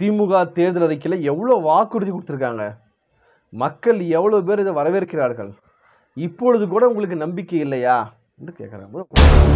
திமுக தேர்தல் அறிக்கையில் எவ்வளோ வாக்குறுதி கொடுத்துருக்காங்க மக்கள் எவ்வளோ பேர் இதை வரவேற்கிறார்கள் இப்பொழுது கூட உங்களுக்கு நம்பிக்கை இல்லையா என்று கேட்குறாங்க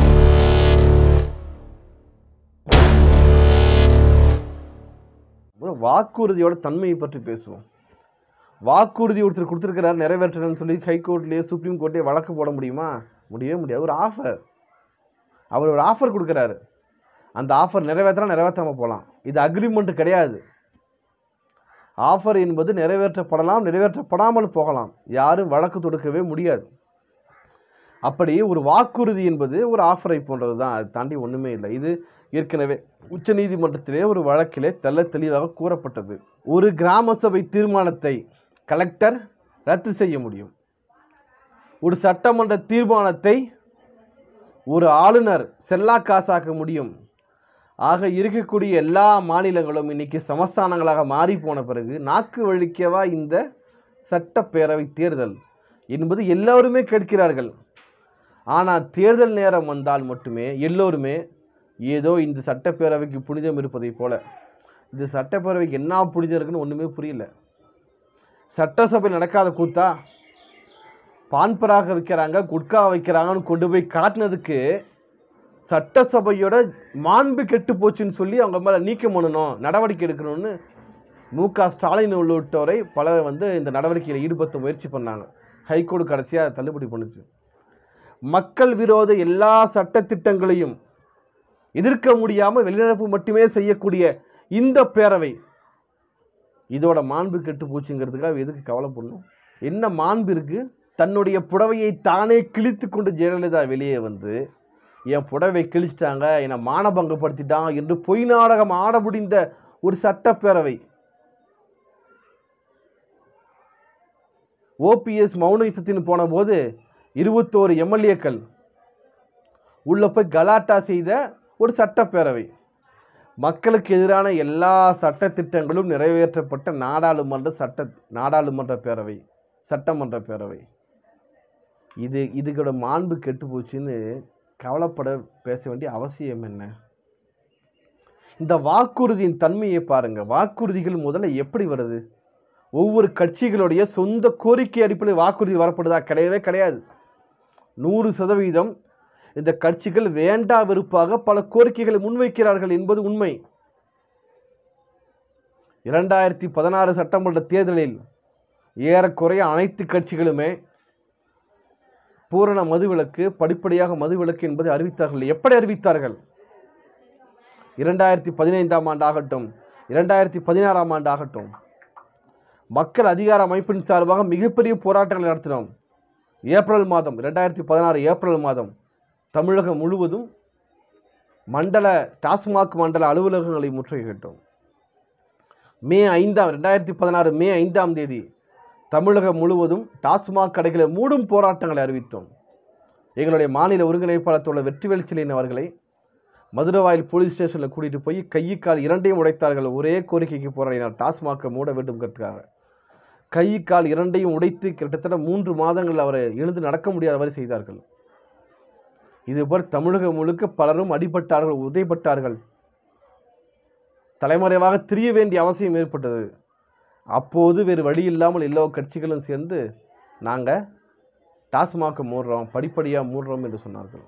வாக்குறுதியோட தன்மையை பற்றி பேசுவோம் வாக்குறுதி ஒருத்தர் கொடுத்துருக்கிறார் நிறைவேற்றணும்னு சொல்லி ஹைகோர்ட்லேயே சுப்ரீம் கோர்ட்லேயே வழக்கு போட முடியுமா முடியவே முடியாது ஒரு ஆஃபர் அவர் ஒரு ஆஃபர் கொடுக்குறாரு அந்த ஆஃபர் நிறைவேற்றலாம் நிறைவேற்றாமல் போகலாம் இது அக்ரிமெண்ட் கிடையாது ஆஃபர் என்பது நிறைவேற்றப்படலாம் நிறைவேற்றப்படாமல் போகலாம் யாரும் வழக்கு தொடுக்கவே முடியாது அப்படி ஒரு வாக்குறுதி என்பது ஒரு ஆஃபரை போன்றது தான் அதை தாண்டி ஒன்றுமே இல்லை இது ஏற்கனவே உச்சநீதிமன்றத்திலே ஒரு வழக்கிலே தெள்ள தெளிவாக கூறப்பட்டது ஒரு கிராம சபை தீர்மானத்தை கலெக்டர் ரத்து செய்ய முடியும் ஒரு சட்டமன்ற தீர்மானத்தை ஒரு ஆளுநர் செல்லா காசாக்க முடியும் ஆக இருக்கக்கூடிய எல்லா மாநிலங்களும் இன்னைக்கு சமஸ்தானங்களாக மாறி போன பிறகு நாக்கு வழிக்கவா இந்த சட்டப்பேரவை தேர்தல் என்பது எல்லோருமே கேட்கிறார்கள் ஆனால் தேர்தல் நேரம் வந்தால் மட்டுமே எல்லோருமே ஏதோ இந்த சட்டப்பேரவைக்கு புனிதம் இருப்பதைப் போல இந்த சட்டப்பேரவைக்கு என்ன புனிதம் இருக்குன்னு ஒன்றுமே புரியல சட்டசபை நடக்காத கூத்தா பான்பராக வைக்கிறாங்க குட்கா வைக்கிறாங்கன்னு கொண்டு போய் காட்டினதுக்கு சட்டசபையோட மாண்பு கெட்டு போச்சுன்னு சொல்லி அவங்க மேலே நீக்கம் பண்ணணும் நடவடிக்கை எடுக்கணும்னு மு க ஸ்டாலின் உள்ளிட்டவரை பலர் வந்து இந்த நடவடிக்கையில் ஈடுபடுத்த முயற்சி பண்ணாங்க ஹைகோர்ட் கடைசியாக தள்ளுபடி பண்ணுச்சு மக்கள் விரோத எல்லா சட்டத்திட்டங்களையும் எதிர்க்க முடியாமல் வெளிநடப்பு மட்டுமே செய்யக்கூடிய இந்த பேரவை இதோட மாண்பு கெட்டு போச்சுங்கிறதுக்காக எதுக்கு கவலைப்படணும் என்ன மாண்பு இருக்கு தன்னுடைய புடவையை தானே கிழித்து கொண்டு ஜெயலலிதா வெளியே வந்து என் புடவை கிழிச்சிட்டாங்க என்னை மானபங்கப்படுத்திட்டாங்க என்று பொய் நாடகம் ஆட முடிந்த ஒரு சட்டப்பேரவை ஓபிஎஸ் மௌனத்தின் போன போது இருபத்தோரு எம்எல்ஏக்கள் உள்ள போய் கலாட்டா செய்த ஒரு சட்டப்பேரவை மக்களுக்கு எதிரான எல்லா சட்டத்திட்டங்களும் நிறைவேற்றப்பட்ட நாடாளுமன்ற சட்ட நாடாளுமன்ற பேரவை சட்டமன்ற பேரவை இது இதுக்கோட மாண்பு கெட்டு போச்சுன்னு கவலைப்பட பேச வேண்டிய அவசியம் என்ன இந்த வாக்குறுதியின் தன்மையை பாருங்க வாக்குறுதிகள் முதல்ல எப்படி வருது ஒவ்வொரு கட்சிகளுடைய சொந்த கோரிக்கை அடிப்படையில் வாக்குறுதி வரப்படுதா கிடையவே கிடையாது நூறு சதவீதம் இந்த கட்சிகள் வேண்டா வெறுப்பாக பல கோரிக்கைகளை முன்வைக்கிறார்கள் என்பது உண்மை இரண்டாயிரத்தி பதினாறு சட்டமன்ற தேர்தலில் ஏறக்குறைய அனைத்து கட்சிகளுமே பூரண மதுவிலக்கு படிப்படியாக மதுவிலக்கு என்பதை அறிவித்தார்கள் எப்படி அறிவித்தார்கள் இரண்டாயிரத்தி பதினைந்தாம் ஆண்டு ஆகட்டும் இரண்டாயிரத்தி பதினாறாம் ஆண்டு ஆகட்டும் மக்கள் அதிகார அமைப்பின் சார்பாக மிகப்பெரிய போராட்டங்களை நடத்தினோம் ஏப்ரல் மாதம் ரெண்டாயிரத்தி பதினாறு ஏப்ரல் மாதம் தமிழகம் முழுவதும் மண்டல டாஸ்மாக் மண்டல அலுவலகங்களை முற்றுகையிட்டோம் மே ஐந்தாம் ரெண்டாயிரத்தி பதினாறு மே ஐந்தாம் தேதி தமிழகம் முழுவதும் டாஸ்மாக் கடைகளை மூடும் போராட்டங்களை அறிவித்தோம் எங்களுடைய மாநில ஒருங்கிணைப்பாளர் தோழர் வெற்றிவேல் சிலையன் அவர்களை மதுரவாயில் போலீஸ் ஸ்டேஷனில் கூட்டிகிட்டு போய் கையை கால் இரண்டையும் உடைத்தார்கள் ஒரே கோரிக்கைக்கு போராடினார் டாஸ்மாகை மூட வேண்டும்ங்கிறதுக்காக கை கால் இரண்டையும் உடைத்து கிட்டத்தட்ட மூன்று மாதங்கள் அவரை எழுந்து நடக்க முடியாத வரை செய்தார்கள் இதுபோல் தமிழகம் முழுக்க பலரும் அடிபட்டார்கள் உதைப்பட்டார்கள் தலைமறைவாக திரிய வேண்டிய அவசியம் ஏற்பட்டது அப்போது வேறு வழி இல்லாமல் எல்லா கட்சிகளும் சேர்ந்து நாங்கள் டாஸ்மாகை மூடுறோம் படிப்படியாக மூடுறோம் என்று சொன்னார்கள்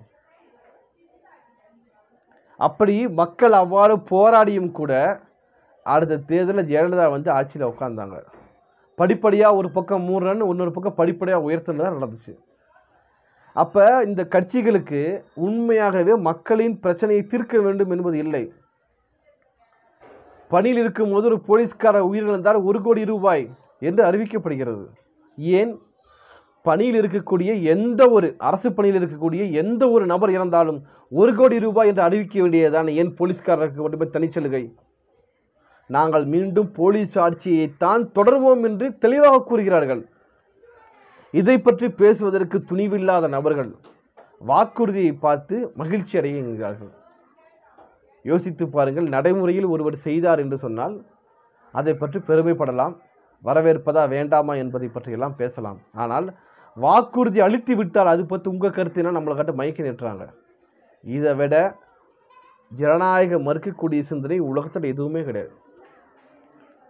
அப்படி மக்கள் அவ்வாறு போராடியும் கூட அடுத்த தேர்தலில் ஜெயலலிதா வந்து ஆட்சியில் உட்காந்தாங்க படிப்படியாக ஒரு பக்கம் மூடுறன்னு இன்னொரு பக்கம் படிப்படியாக உயர்த்துன்னு தான் நடந்துச்சு அப்போ இந்த கட்சிகளுக்கு உண்மையாகவே மக்களின் பிரச்சனையை தீர்க்க வேண்டும் என்பது இல்லை பணியில் இருக்கும்போது ஒரு போலீஸ்காரர் உயிரிழந்தால் ஒரு கோடி ரூபாய் என்று அறிவிக்கப்படுகிறது ஏன் பணியில் இருக்கக்கூடிய எந்த ஒரு அரசு பணியில் இருக்கக்கூடிய எந்த ஒரு நபர் இறந்தாலும் ஒரு கோடி ரூபாய் என்று அறிவிக்க வேண்டியதுதான் ஏன் போலீஸ்காரருக்கு மட்டுமே தனிச்சலுகை நாங்கள் மீண்டும் போலீஸ் ஆட்சியைத்தான் தொடர்வோம் என்று தெளிவாக கூறுகிறார்கள் இதை பற்றி பேசுவதற்கு துணிவில்லாத நபர்கள் வாக்குறுதியை பார்த்து மகிழ்ச்சி அடைகிறார்கள் யோசித்து பாருங்கள் நடைமுறையில் ஒருவர் செய்தார் என்று சொன்னால் அதை பற்றி பெருமைப்படலாம் வரவேற்பதா வேண்டாமா என்பதை பற்றியெல்லாம் பேசலாம் ஆனால் வாக்குறுதி அளித்து விட்டால் அது பற்றி உங்கள் கருத்தினா நம்மளை கட்ட மயக்கி நிட்டுறாங்க இதை விட ஜனநாயக மறுக்கக்கூடிய சிந்தனை உலகத்தில் எதுவுமே கிடையாது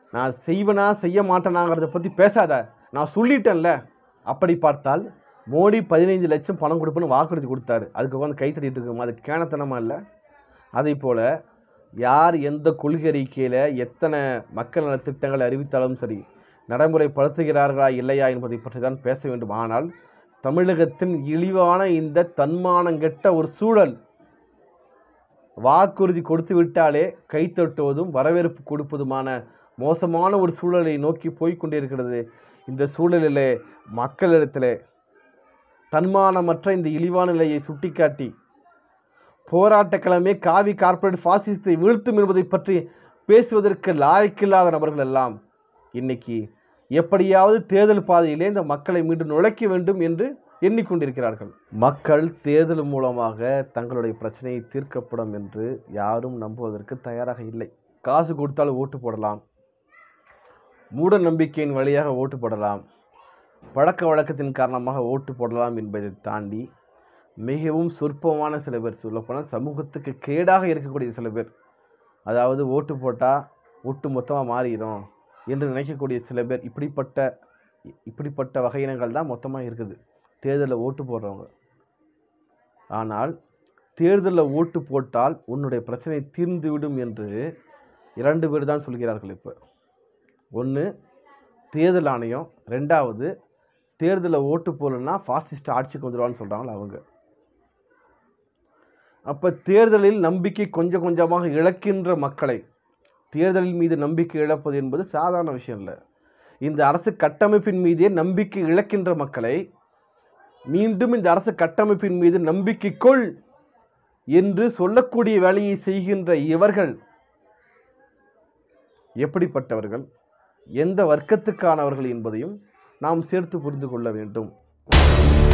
நான் செய்வனா செய்ய மாட்டேனாங்கிறத பற்றி பேசாத நான் சொல்லிட்டேன்ல அப்படி பார்த்தால் மோடி பதினைஞ்சு லட்சம் பணம் கொடுப்பேன்னு வாக்குறுதி கொடுத்தாரு அதுக்கு உட்காந்து கை தட்டிட்டு இருக்கோமா அது கேணத்தனமா இல்லை அதே போல் யார் எந்த கொள்கை அறிக்கையில் எத்தனை மக்கள் நல திட்டங்களை அறிவித்தாலும் சரி நடைமுறைப்படுத்துகிறார்களா இல்லையா என்பதை பற்றி தான் பேச வேண்டும் ஆனால் தமிழகத்தின் இழிவான இந்த தன்மானங்கெட்ட ஒரு சூழல் வாக்குறுதி கொடுத்து விட்டாலே கைத்தட்டுவதும் வரவேற்பு கொடுப்பதுமான மோசமான ஒரு சூழலை நோக்கி போய்க் கொண்டிருக்கிறது இந்த சூழலிலே மக்களிடத்திலே தன்மானமற்ற இந்த இழிவான நிலையை சுட்டிக்காட்டி போராட்டக்கிழமை காவி கார்ப்பரேட் பாசிசத்தை வீழ்த்தும் என்பதை பற்றி பேசுவதற்கு லாயக்கில்லாத நபர்கள் எல்லாம் இன்னைக்கு எப்படியாவது தேர்தல் பாதையிலே இந்த மக்களை மீண்டும் நுழைக்க வேண்டும் என்று எண்ணிக்கொண்டிருக்கிறார்கள் மக்கள் தேர்தல் மூலமாக தங்களுடைய பிரச்சனையை தீர்க்கப்படும் என்று யாரும் நம்புவதற்கு தயாராக இல்லை காசு கொடுத்தால் ஓட்டு போடலாம் மூட நம்பிக்கையின் வழியாக ஓட்டு போடலாம் பழக்க வழக்கத்தின் காரணமாக ஓட்டு போடலாம் என்பதை தாண்டி மிகவும் சொற்பமான சில பேர் சொல்லப்போனால் சமூகத்துக்கு கேடாக இருக்கக்கூடிய சில பேர் அதாவது ஓட்டு போட்டால் ஒட்டு மொத்தமாக மாறிடும் என்று நினைக்கக்கூடிய சில பேர் இப்படிப்பட்ட இப்படிப்பட்ட வகையினங்கள் தான் மொத்தமாக இருக்குது தேர்தலில் ஓட்டு போடுறவங்க ஆனால் தேர்தலில் ஓட்டு போட்டால் உன்னுடைய பிரச்சனை தீர்ந்துவிடும் என்று இரண்டு பேர் தான் சொல்கிறார்கள் இப்போ ஒன்று தேர்தல் ஆணையம் ரெண்டாவது தேர்தலில் ஓட்டு போடலன்னா ஃபாசிஸ்ட் ஆட்சிக்கு வந்துடுவான்னு சொல்கிறாங்களா அவங்க அப்போ தேர்தலில் நம்பிக்கை கொஞ்சம் கொஞ்சமாக இழக்கின்ற மக்களை தேர்தலின் மீது நம்பிக்கை இழப்பது என்பது சாதாரண விஷயம் இல்லை இந்த அரசு கட்டமைப்பின் மீதே நம்பிக்கை இழக்கின்ற மக்களை மீண்டும் இந்த அரசு கட்டமைப்பின் மீது நம்பிக்கை கொள் என்று சொல்லக்கூடிய வேலையை செய்கின்ற இவர்கள் எப்படிப்பட்டவர்கள் எந்த வர்க்கத்துக்கானவர்கள் என்பதையும் நாம் சேர்த்து புரிந்து கொள்ள வேண்டும்